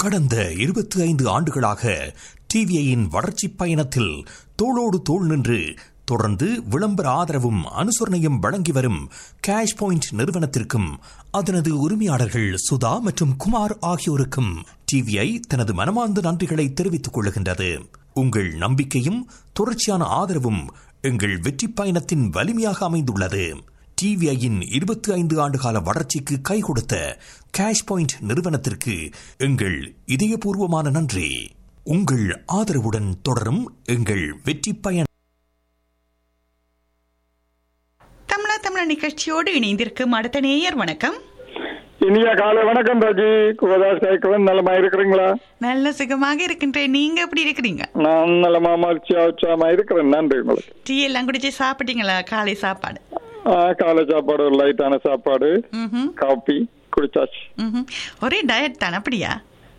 கடந்த இருபத்தி ஐந்து ஆண்டுகளாக டிவிஐயின் வளர்ச்சி பயணத்தில் தோளோடு தோள் நின்று தொடர்ந்து விளம்பர ஆதரவும் அனுசரணையும் வழங்கி வரும் கேஷ் பாயிண்ட் நிறுவனத்திற்கும் அதனது உரிமையாளர்கள் சுதா மற்றும் குமார் ஆகியோருக்கும் டிவிஐ தனது மனமார்ந்த நன்றிகளை தெரிவித்துக் கொள்கின்றது உங்கள் நம்பிக்கையும் தொடர்ச்சியான ஆதரவும் எங்கள் வெற்றி பயணத்தின் வலிமையாக அமைந்துள்ளது டிவிஐயின் இருபத்தி ஐந்து ஆண்டுகால வளர்ச்சிக்கு கை கொடுத்த கேஷ் பாயிண்ட் நிறுவனத்திற்கு எங்கள் இதயபூர்வமான நன்றி உங்கள் ஆதரவுடன் தொடரும் எங்கள் வெற்றி பயணம் தமிழா தமிழா நிகழ்ச்சியோடு இணைந்திருக்கும் அடுத்த நேயர் வணக்கம் இனிய காலை வணக்கம் ராஜி குபதாஸ் கேட்கவன் நலமா இருக்கிறீங்களா நல்ல சுகமாக இருக்கின்றேன் நீங்க எப்படி இருக்கிறீங்க நான் நலமா மகிழ்ச்சியா உற்சாகமா இருக்கிறேன் நன்றி உங்களுக்கு டீ எல்லாம் குடிச்சு சாப்பிட்டீங்களா காலை சாப்பாடு ஆ, காலை சாப்பாடு ஒரு லைட்டான சாப்பாடு ம்ஹும், காபி குடிச்சாச்சு ம்ஹும். ஒரே டயட் தான் அப்படியா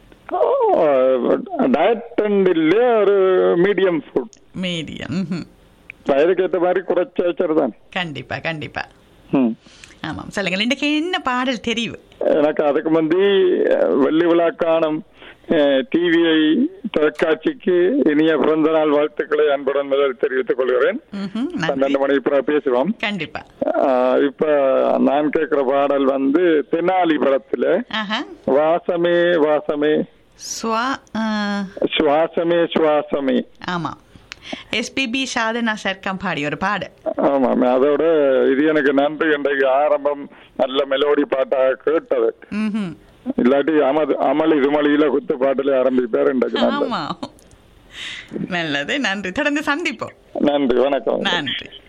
டயட் இல்ல ஒரு மீடியம் ஃபுட் மீடியம் வயதுக்கு ஏற்ற மாதிரி குறைச்ச வச்சிருதான் கண்டிப்பா கண்டிப்பா ம். ஆமாம் சொல்லுங்கள் இன்றைக்கு என்ன பாடல் தெரிவு எனக்கு அதுக்கு முந்தி அஹ், வெள்ளி விழா காணும் டிவிஐ தொலைக்காட்சிக்கு இனிய பிறந்த நாள் வாழ்த்துக்களை அன்புடன் முதல் தெரிவித்துக் கொள்கிறேன் ம்ஹும், நன்றி. பன்னெண்டு மணி பிறகு பேசுவோம் கண்டிப்பா ஆஹ் இப்ப நான் கேட்கிற பாடல் வந்து தெனாலி படத்துல ஆஹா வாசமே வாசமே ஸ்வா ஆ, சுவாசமே சுவாசமே ஆமாம் எஸ்பிபி சாதனா சர்க்கம் பாடிய ஒரு பாடு ஆமாம் அதோட இது எனக்கு நன்றி இன்றைக்கு ஆரம்பம் நல்ல மெலோடி பாட்டாக கேட்டது ம்ஹும். இல்லாட்டி அமது அமல் இதுமொழியில குத்து பாட்டுல ஆரம்பிப்பார் இன்றைக்கு நல்லது. ஆமா நல்லது நன்றி தொடர்ந்து சந்திப்போம் நன்றி வணக்கம் நன்றி